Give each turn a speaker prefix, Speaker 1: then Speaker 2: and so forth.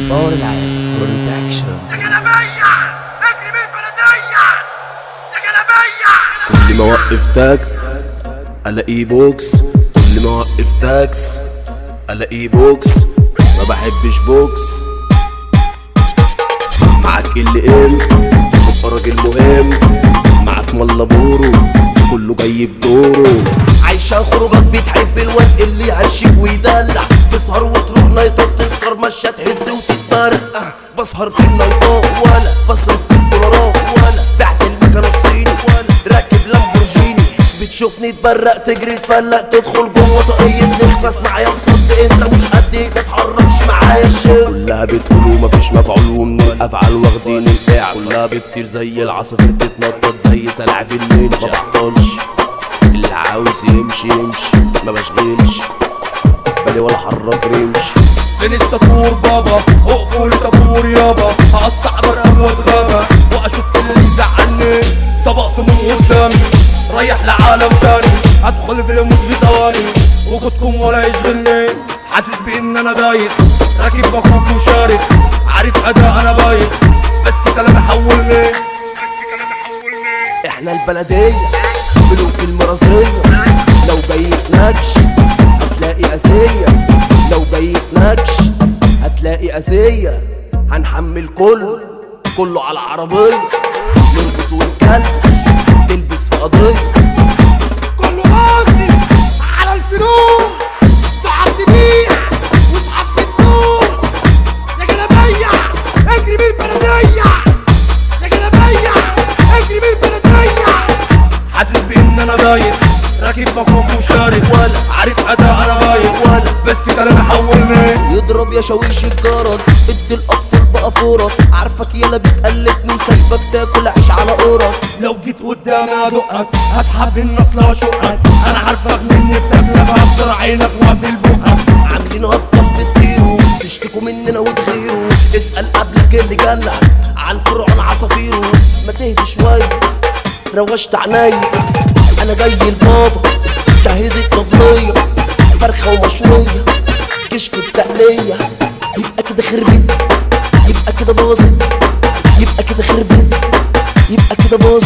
Speaker 1: باور العالم برودكشن
Speaker 2: يا جلابية اجري من البلدية يا جلابية
Speaker 3: كل ما اوقف تاكس الاقيه بوكس كل ما اوقف تاكس الاقيه بوكس ما بحبش بوكس معاك اللي ام تبقى راجل مهم معاك ملا بورو كله جاي بدوره
Speaker 4: عايشة خروجات بتحب الواد اللي يعشق ويدلع تسهر وتروح نايتات تسكر مشة تهز وتتبرق بسهر في النايتات ولا بصرف في الدولارات ولا بعت المكنة الصيني ولا راكب لامبورجيني بتشوفني تبرق تجري تفلق تدخل جوه طاقية نخفس معايا مصد انت مش قدي ما تحركش معايا الشيل
Speaker 3: كلها بتقول ومفيش مفعول ومن الافعال واخدين القاع كلها بتطير زي العصافير تتنطط زي سلع في النينجا ما بطلش اللي عاوز يمشي يمشي ما بشغلش بالي ولا حرك رمش
Speaker 5: فين الطابور بابا اقفوا الطابور يابا هقطع برقم واتغابى واشوف اللي يزعلني طبق سموم قدامي رايح لعالم تاني ادخل في الموت في ثواني وجودكم ولا يشغلني حاسس بان انا دايخ راكب مفروض وشارك عارف اداء انا بايخ بس كلامي حولني
Speaker 4: احنا البلدية ملوك المرازية لو جاي في نكش هتلاقي أذية لو جاي في نكش هتلاقي أذية هنحمل كله كله على عربية نربط ونكلش تلبس في قضية
Speaker 2: كله باصص على الفلوس صعب تبيع وصعب تدوس يا جلابية اجري من البلدية يا جلابية اجري من البلدية
Speaker 5: حاسس بان انا دايخ راكب مفروض وشارك
Speaker 4: ولا
Speaker 5: عارف اداء انا بايخ
Speaker 4: ولا
Speaker 5: بس كلامي حولني
Speaker 4: يضرب يا شاويش الجرس ادي الاطفال بقى فرص عارفك يلا بتقلدني سايبك تاكل عيش على قرص
Speaker 5: لو جيت قدامي ادقك هسحب النصل واشقك انا عارفك مني بتاكلك هكسر عينك واقفل بقك
Speaker 4: عاملين هطل بتطيروا تشتكوا مننا وتغيروا اسأل قبلك اللي جلع عن فرعون عصافيره ما تهدي شوية روشت عينيا انا جاي البابا جهز الطبلية فرخة ومشوية كشك التقلية يبقى كده خربت يبقى كده باظت يبقى كده خربت يبقى كده باظت